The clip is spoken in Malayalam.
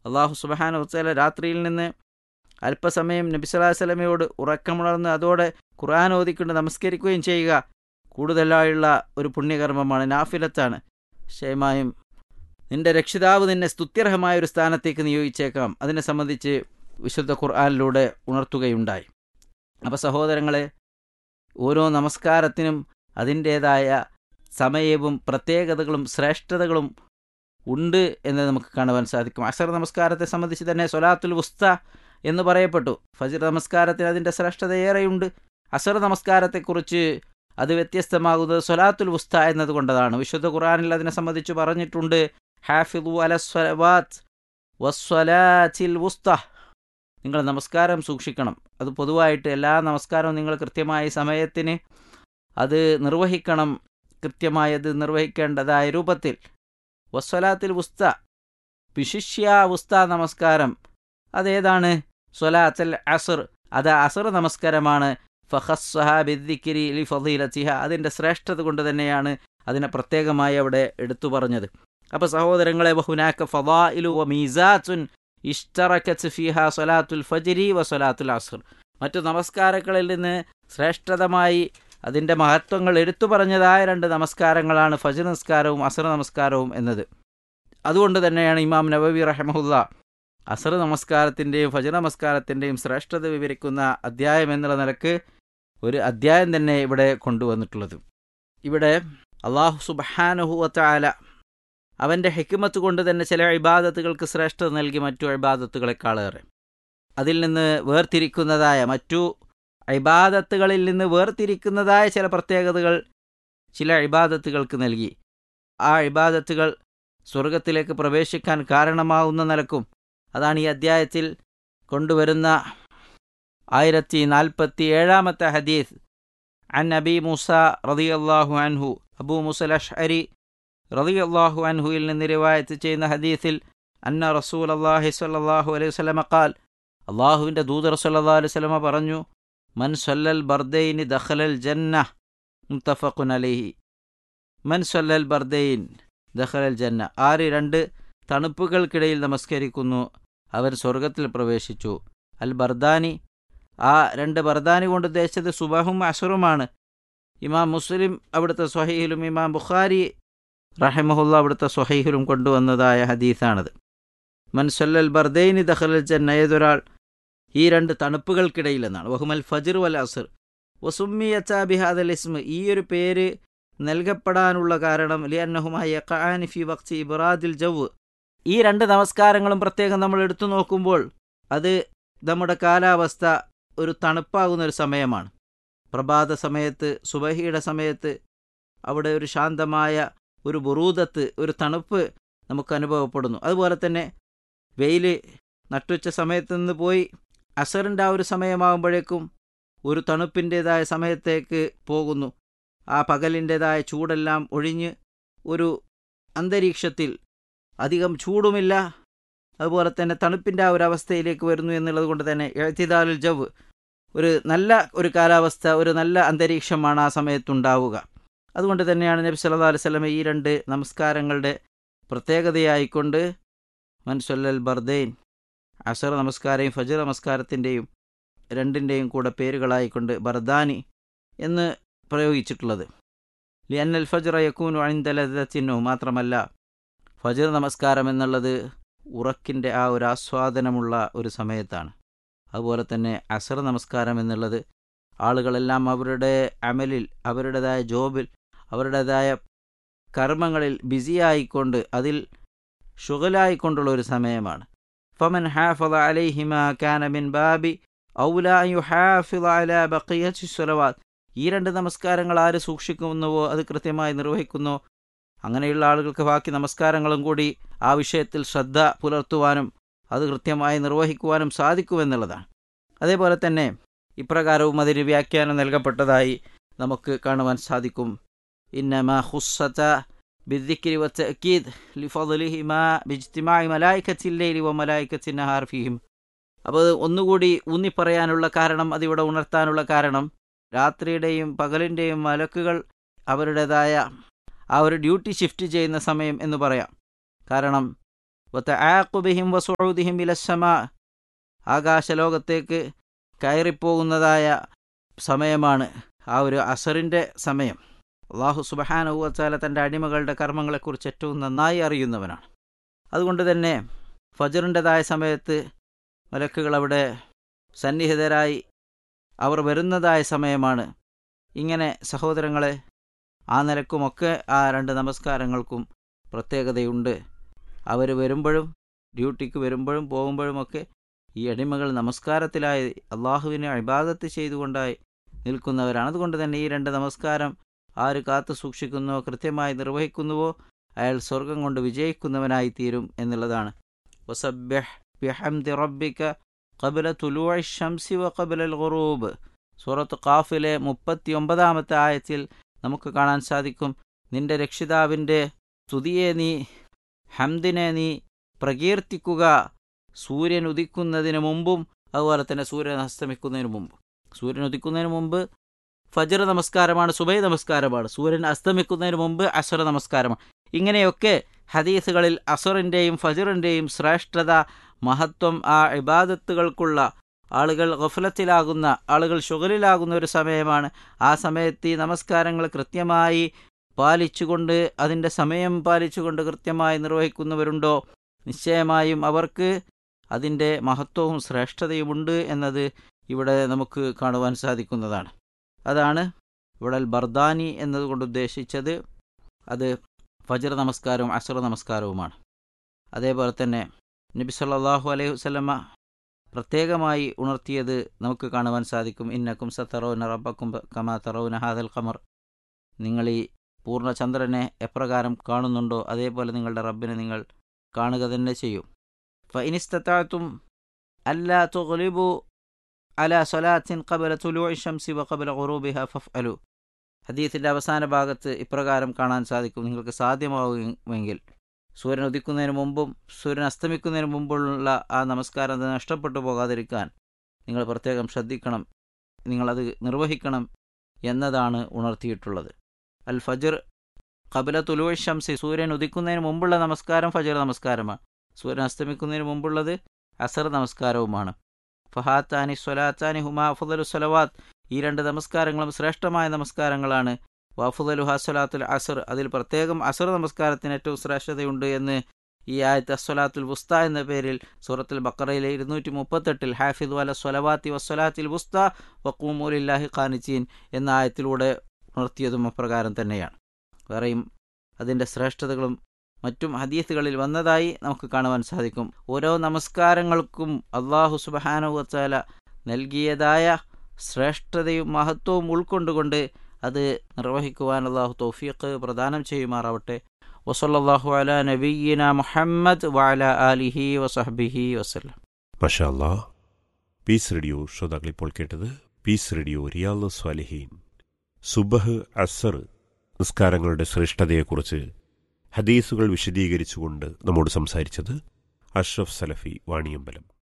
അള്ളാഹു സുബഹാന വസ്സല രാത്രിയിൽ നിന്ന് അല്പസമയം നബി സല്ലല്ലാഹു അലൈഹി വസല്ലമയോട് ഉറക്കമുണർന്ന് അതോടെ ഖുർആൻ ഓതിക്കൊണ്ട് നമസ്കരിക്കുകയും ചെയ്യുക കൂടുതലായുള്ള ഒരു പുണ്യകർമ്മമാണ് നാഫിലത്താണ് ക്ഷയമായും നിന്റെ രക്ഷിതാവ് നിന്നെ സ്തുത്യർഹമായ ഒരു സ്ഥാനത്തേക്ക് നിയോഗിച്ചേക്കാം അതിനെ സംബന്ധിച്ച് വിശുദ്ധ ഖുർആനിലൂടെ ഉണർത്തുകയുണ്ടായി അപ്പോൾ സഹോദരങ്ങളെ ഓരോ നമസ്കാരത്തിനും അതിൻ്റേതായ സമയവും പ്രത്യേകതകളും ശ്രേഷ്ഠതകളും ഉണ്ട് എന്ന് നമുക്ക് കാണുവാൻ സാധിക്കും അസർ നമസ്കാരത്തെ സംബന്ധിച്ച് തന്നെ സൊലാത്തുൽ ഉസ്ത എന്ന് പറയപ്പെട്ടു ഫജിർ നമസ്കാരത്തിന് അതിൻ്റെ ശ്രേഷ്ഠത ഏറെയുണ്ട് അസർ നമസ്കാരത്തെക്കുറിച്ച് അത് വ്യത്യസ്തമാകുന്നത് സൊലാത്തുൽ ഉസ്ത എന്നതുകൊണ്ടതാണ് വിശുദ്ധ ഖുറാനിൽ അതിനെ സംബന്ധിച്ച് പറഞ്ഞിട്ടുണ്ട് ഹാഫിദു അലസ്വലാത്ത് വസ്വലാത്തിൽ ഉസ്ത നിങ്ങൾ നമസ്കാരം സൂക്ഷിക്കണം അത് പൊതുവായിട്ട് എല്ലാ നമസ്കാരവും നിങ്ങൾ കൃത്യമായ സമയത്തിന് അത് നിർവഹിക്കണം കൃത്യമായി അത് നിർവഹിക്കേണ്ടതായ രൂപത്തിൽ വസ്വലാത്തിൽ ഉസ്ത വിശിഷ്യ ഉസ്ത നമസ്കാരം അതേതാണ് സ്വലാത്തൽ അസർ അത് അസർ നമസ്കാരമാണ് ഫഹസ്വഹാബിദ്ദിക്കിരി ലി ഫീലത്തിഹ അതിൻ്റെ ശ്രേഷ്ഠത കൊണ്ട് തന്നെയാണ് അതിനെ പ്രത്യേകമായി അവിടെ എടുത്തു പറഞ്ഞത് അപ്പോൾ സഹോദരങ്ങളെ ബഹുനാക്ക ഫവാഇലു വ മീസാത്തുൻ ഇഷ്തറക്കത്ത് ഫിഹ സൊലാത്തുൽ ഫജിരി വ സൊലാത്തുൽ അസർ മറ്റു നമസ്കാരങ്ങളിൽ നിന്ന് ശ്രേഷ്ഠതമായി അതിൻ്റെ മഹത്വങ്ങൾ എടുത്തു പറഞ്ഞതായ രണ്ട് നമസ്കാരങ്ങളാണ് ഫജർ നമസ്കാരവും അസർ നമസ്കാരവും എന്നത് അതുകൊണ്ട് തന്നെയാണ് ഇമാം നബവി റഹമുല്ല അസർ നമസ്കാരത്തിൻ്റെയും ഫജർ നമസ്കാരത്തിൻ്റെയും ശ്രേഷ്ഠത വിവരിക്കുന്ന അധ്യായം എന്നുള്ള നിലക്ക് ഒരു അധ്യായം തന്നെ ഇവിടെ കൊണ്ടുവന്നിട്ടുള്ളത് ഇവിടെ അള്ളാഹു സുബഹാനുഹുവത്താല അവൻ്റെ ഹെക്കുമത്ത് കൊണ്ട് തന്നെ ചില ഇബാദത്തുകൾക്ക് ശ്രേഷ്ഠത നൽകി മറ്റു ഇബാദത്തുകളെക്കാളേറെ അതിൽ നിന്ന് വേർതിരിക്കുന്നതായ മറ്റു ഇബാദത്തുകളിൽ നിന്ന് വേർതിരിക്കുന്നതായ ചില പ്രത്യേകതകൾ ചില ഇബാദത്തുകൾക്ക് നൽകി ആ ഇബാദത്തുകൾ സ്വർഗത്തിലേക്ക് പ്രവേശിക്കാൻ കാരണമാവുന്ന നിലക്കും അതാണ് ഈ അദ്ധ്യായത്തിൽ കൊണ്ടുവരുന്ന ആയിരത്തി നാൽപ്പത്തി ഏഴാമത്തെ ഹദീസ് അൻ അബി മൂസ റതിയല്ലാഹു അൻഹു അബൂ മുസൽ അഷ്അരി റതിയല്ലാഹു അൻഹുയിൽ നിന്ന് റിവായത്ത് ചെയ്യുന്ന ഹദീസിൽ അന്ന റസൂൽ അള്ളാഹി സ്വല്ലല്ലാഹു അലൈഹി വസല്ലമ ഖാൽ അള്ളാഹുവിൻ്റെ ദൂതർ സല്ലല്ലാഹു അലൈഹി വസല്ലമ പറഞ്ഞു മൻ സല്ലൽ ബർദൈനി ദഖലൽ ജന്ന മുത്തഫഖുൻ അലൈഹി മൻ സല്ലൽ ബർദൈൻ ദഖലൽ ജന്ന ആര് രണ്ട് തണുപ്പുകൾക്കിടയിൽ നമസ്കരിക്കുന്നു അവർ സ്വർഗത്തിൽ പ്രവേശിച്ചു അൽ ബർദാനി ആ രണ്ട് ബർദാനി കൊണ്ട് ഉദ്ദേശിച്ചത് സുബഹും അസറുമാണ് ഇമാം മുസ്ലിം അവിടുത്തെ സ്വഹീഹിലും ഇമാം ബുഖാരി റഹിമഹുല്ല അവിടുത്തെ സ്വഹീഹിലും കൊണ്ടുവന്നതായ ഹദീസാണത് മൻസല്ലൽ ബർദൈനി ദഖലൽ ജന്ന ഏതൊരാൾ ഈ രണ്ട് തണുപ്പുകൾക്കിടയിൽ എന്നാണ് വഹുമൽ ഫജിർ വൽ അസർ വസുമ്മി അച്ചാബിഹാദൽ ഇസ്മ ഈ ഒരു പേര് നൽകപ്പെടാനുള്ള കാരണം ലിയന്നഹുമായ ഫി വക്തി ഇബ്രാദിൽ ജവ് ഈ രണ്ട് നമസ്കാരങ്ങളും പ്രത്യേകം നമ്മൾ എടുത്തു നോക്കുമ്പോൾ അത് നമ്മുടെ കാലാവസ്ഥ ഒരു തണുപ്പാകുന്ന ഒരു സമയമാണ് പ്രഭാത സമയത്ത് സുബഹിയുടെ സമയത്ത് അവിടെ ഒരു ശാന്തമായ ഒരു ബുറൂദത്ത് ഒരു തണുപ്പ് നമുക്ക് അനുഭവപ്പെടുന്നു അതുപോലെ തന്നെ വെയിൽ നട്ടുച്ച സമയത്ത് നിന്ന് പോയി അസറിൻ്റെ ആ ഒരു സമയമാകുമ്പോഴേക്കും ഒരു തണുപ്പിൻ്റേതായ സമയത്തേക്ക് പോകുന്നു ആ പകലിൻ്റേതായ ചൂടെല്ലാം ഒഴിഞ്ഞ് ഒരു അന്തരീക്ഷത്തിൽ അധികം ചൂടുമില്ല അതുപോലെ തന്നെ തണുപ്പിൻ്റെ ആ ഒരു അവസ്ഥയിലേക്ക് വരുന്നു എന്നുള്ളത് കൊണ്ട് തന്നെ എഴുത്തിദാലുൽ ജവ് ഒരു നല്ല ഒരു കാലാവസ്ഥ ഒരു നല്ല അന്തരീക്ഷമാണ് ആ സമയത്തുണ്ടാവുക അതുകൊണ്ട് തന്നെയാണ് നബി സല്ലല്ലാഹു അലൈഹി വസല്ലം ഈ രണ്ട് നമസ്കാരങ്ങളുടെ പ്രത്യേകതയായിക്കൊണ്ട് മൻസൊല്ലൽ ബർദൈൻ അസർ നമസ്കാരയും ഫജർ നമസ്കാരത്തിൻ്റെയും രണ്ടിൻ്റെയും കൂടെ പേരുകളായിക്കൊണ്ട് ബർദാനി എന്ന് പ്രയോഗിച്ചിട്ടുള്ളത് ലിയന്നൽ ഫജർ യക്കൂനു അണിന്തലത്തിനു മാത്രമല്ല ഫജർ നമസ്കാരം എന്നുള്ളത് ഉറക്കിൻ്റെ ആ ഒരു ആസ്വാദനമുള്ള ഒരു സമയത്താണ് അതുപോലെ തന്നെ അസർ നമസ്കാരം എന്നുള്ളത് ആളുകളെല്ലാം അവരുടെ അമലിൽ അവരുടേതായ ജോബിൽ അവരുടേതായ കർമ്മങ്ങളിൽ ബിസിയായിക്കൊണ്ട് അതിൽ ഷുഗലായിക്കൊണ്ടുള്ള ഒരു സമയമാണ് ഫമൻ ഹാഫദ അലൈഹിമ കാന മിൻ ബാബി ഔല യുഹാഫിദ അല ബഖിയത്തി സ്വലവാത്ത് ഈ രണ്ട് നമസ്കാരങ്ങൾ ആര് സൂക്ഷിക്കുന്നുവോ അത് കൃത്യമായി നിർവഹിക്കുന്നോ അങ്ങനെയുള്ള ആളുകൾക്ക് ബാക്കി നമസ്കാരങ്ങളും കൂടി ആ വിഷയത്തിൽ ശ്രദ്ധ പുലർത്തുവാനും അത് കൃത്യമായി നിർവഹിക്കുവാനും സാധിക്കുമെന്നുള്ളതാണ് അതേപോലെ തന്നെ ഇപ്രകാരവും അതിന് വ്യാഖ്യാനം നൽകപ്പെട്ടതായി നമുക്ക് കാണുവാൻ സാധിക്കും ഇന്നമ ഹുസ്സത ബിദ്ദിക്കിരി വത്തക്കീദ് ലിഫലിഹിമ ബിജ്തിമായി മലായിക്കത്തില്ലേലി വ മലായിക്കത്തി നഹാർ ഫിഹിം അപ്പോൾ ഒന്നുകൂടി ഊന്നിപ്പറയാനുള്ള കാരണം അതിവിടെ ഉണർത്താനുള്ള കാരണം രാത്രിയുടെയും പകലിൻ്റെയും മലക്കുകൾ അവരുടേതായ ആ ഒരു ഡ്യൂട്ടി ഷിഫ്റ്റ് ചെയ്യുന്ന സമയം എന്ന് പറയാം കാരണം വത്തആഖുബിഹിം വസുഊദിഹിം ഇലസ്സമാ ആകാശലോകത്തേക്ക് കയറിപ്പോകുന്നതായ സമയമാണ് ആ ഒരു അസറിൻ്റെ സമയം അള്ളാഹു സുബഹാനഹുവച്ചാല തൻ്റെ അടിമകളുടെ കർമ്മങ്ങളെക്കുറിച്ച് ഏറ്റവും നന്നായി അറിയുന്നവനാണ് അതുകൊണ്ട് തന്നെ ഫജറിൻ്റെതായ സമയത്ത് മലക്കുകൾ അവിടെ സന്നിഹിതരായി അവർ വരുന്നതായ സമയമാണ് ഇങ്ങനെ സഹോദരങ്ങളെ ആ നിലക്കുമൊക്കെ ആ രണ്ട് നമസ്കാരങ്ങൾക്കും പ്രത്യേകതയുണ്ട് അവർ വരുമ്പോഴും ഡ്യൂട്ടിക്ക് വരുമ്പോഴും പോകുമ്പോഴുമൊക്കെ ഈ അടിമകൾ നമസ്കാരത്തിലായി അള്ളാഹുവിനെ അഭിബാദത്ത് ചെയ്തുകൊണ്ടായി നിൽക്കുന്നവരാണ് അതുകൊണ്ട് തന്നെ ഈ രണ്ട് നമസ്കാരം ആര് കാത്തു സൂക്ഷിക്കുന്നുവോ കൃത്യമായി നിർവഹിക്കുന്നുവോ അയാൾ സ്വർഗം കൊണ്ട് വിജയിക്കുന്നവനായി തീരും എന്നുള്ളതാണ് വസബ്യഹ് ബിഹംദി റബ്ബിക ഖബല തുലൂഇ ഷംസി വ ഖബല ഖുറൂബ് സൂറത്ത് ഖാഫിലെ മുപ്പത്തി ഒമ്പതാമത്തെ ആയത്തിൽ നമുക്ക് കാണാൻ സാധിക്കും നിന്റെ രക്ഷിതാവിൻ്റെ സ്തുതിയെ നീ ഹംദിനെ നീ പ്രകീർത്തിക്കുക സൂര്യൻ ഉദിക്കുന്നതിന് മുമ്പും അതുപോലെ തന്നെ സൂര്യൻ അസ്തമിക്കുന്നതിന് മുമ്പും സൂര്യൻ ഉദിക്കുന്നതിന് മുമ്പ് ഫജർ നമസ്കാരമാണ് സുബൈ നമസ്കാരമാണ് സൂര്യൻ അസ്തമിക്കുന്നതിന് മുമ്പ് അസർ നമസ്കാരമാണ് ഇങ്ങനെയൊക്കെ ഹദീസുകളിൽ അസറിൻ്റെയും ഫജറിൻ്റെയും ശ്രേഷ്ഠത മഹത്വം ആ ഇബാദത്തുകൾക്കുള്ള ആളുകൾ ഗഫലത്തിലാകുന്ന ആളുകൾ ഷുഗലിലാകുന്ന ഒരു സമയമാണ് ആ സമയത്ത് ഈ നമസ്കാരങ്ങൾ കൃത്യമായി പാലിച്ചുകൊണ്ട് അതിൻ്റെ സമയം പാലിച്ചുകൊണ്ട് കൃത്യമായി നിർവഹിക്കുന്നവരുണ്ടോ നിശ്ചയമായും അവർക്ക് അതിൻ്റെ മഹത്വവും ശ്രേഷ്ഠതയുമുണ്ട് എന്നത് ഇവിടെ നമുക്ക് കാണുവാൻ സാധിക്കുന്നതാണ് അതാണ് ഇവിടെ ബർദാനി എന്നതുകൊണ്ട് ഉദ്ദേശിച്ചത് അത് ഫജർ നമസ്കാരവും അസർ നമസ്കാരവുമാണ് അതേപോലെ തന്നെ നബി സല്ലാഹു അലൈഹി വസ്ലമ പ്രത്യേകമായി ഉണർത്തിയത് നമുക്ക് കാണുവാൻ സാധിക്കും ഇന്നക്കും സത്തറോന റബ്ബക്കും കമാ തറോന ഹാദൽ ഖമർ നിങ്ങൾ ഈ പൂർണ്ണചന്ദ്രനെ എപ്രകാരം കാണുന്നുണ്ടോ അതേപോലെ നിങ്ങളുടെ റബ്ബിനെ നിങ്ങൾ കാണുക തന്നെ ചെയ്യും ഫഇനിസ്തത്താത്തും അല്ലാ തുഗ്ലിബു അല സൊലാത്തിൻ കബല തുലു ഷംസി വ കബല ഖുറൂബിഹ ഫഫ് അലു ഹദീസിൻ്റെ അവസാന ഭാഗത്ത് ഇപ്രകാരം കാണാൻ സാധിക്കും നിങ്ങൾക്ക് സാധ്യമാവുമെങ്കിൽ സൂര്യൻ ഉദിക്കുന്നതിന് മുമ്പും സൂര്യൻ അസ്തമിക്കുന്നതിന് മുമ്പുള്ള ആ നമസ്കാരം അത് നഷ്ടപ്പെട്ടു പോകാതിരിക്കാൻ നിങ്ങൾ പ്രത്യേകം ശ്രദ്ധിക്കണം നിങ്ങളത് നിർവഹിക്കണം എന്നതാണ് ഉണർത്തിയിട്ടുള്ളത് അൽ ഫജർ കബല തുലു ഷംസി സൂര്യൻ ഉദിക്കുന്നതിന് മുമ്പുള്ള നമസ്കാരം ഫജർ നമസ്കാരമാണ് സൂര്യൻ അസ്തമിക്കുന്നതിന് മുമ്പുള്ളത് അസർ നമസ്കാരവുമാണ് ഫഹാത്താനി സ്വലാത്താനി ഹുമാ അഫുദലു സ്വലവാത്ത് ഈ രണ്ട് നമസ്കാരങ്ങളും ശ്രേഷ്ഠമായ നമസ്കാരങ്ങളാണ് വഫുദലു ഹസ്വലാത്തുൽ അസർ അതിൽ പ്രത്യേകം അസർ നമസ്കാരത്തിന് ഏറ്റവും ശ്രേഷ്ഠതയുണ്ട് എന്ന് ഈ ആയത്ത് അസ്വലാത്തുൽ വുസ്ത എന്ന പേരിൽ സൂറത്തുൽ ബക്കറയിലെ ഇരുന്നൂറ്റി മുപ്പത്തെട്ടിൽ ഹാഫിദ് അല സ്വലവാത്തി വസ്വലാത്തിൽ വുസ്ത വക്കൂമുലില്ലാഹി ഖാനിച്ചീൻ എന്ന ആയത്തിലൂടെ ഉണർത്തിയതും അപ്രകാരം തന്നെയാണ് വേറെയും അതിൻ്റെ ശ്രേഷ്ഠതകളും മറ്റും ഹദീസുകളിൽ വന്നതായി നമുക്ക് കാണുവാൻ സാധിക്കും ഓരോ നമസ്കാരങ്ങൾക്കും അള്ളാഹു സുബഹാനു വച്ചാല നൽകിയതായ ശ്രേഷ്ഠതയും മഹത്വവും ഉൾക്കൊണ്ടുകൊണ്ട് അത് നിർവഹിക്കുവാൻ അള്ളാഹു തൗഫീഖ് പ്രദാനം ചെയ്യുമാറാവട്ടെ വസല്ലാഹു അല നബീന മുഹമ്മദ് വഅല ആലിഹി വസഹബിഹി വസ്ലം മഷാല്ലാ പീസ് റേഡിയോ ശ്രോതാക്കൾ ഇപ്പോൾ കേട്ടത് പീസ് റേഡിയോ റിയാദ് സ്വാലിഹീൻ സുബഹ് അസർ നിസ്കാരങ്ങളുടെ ശ്രേഷ്ഠതയെക്കുറിച്ച് ഹദീസുകൾ വിശദീകരിച്ചുകൊണ്ട് നമ്മോട് സംസാരിച്ചത് അഷ്റഫ് സലഫി വാണിയമ്പലം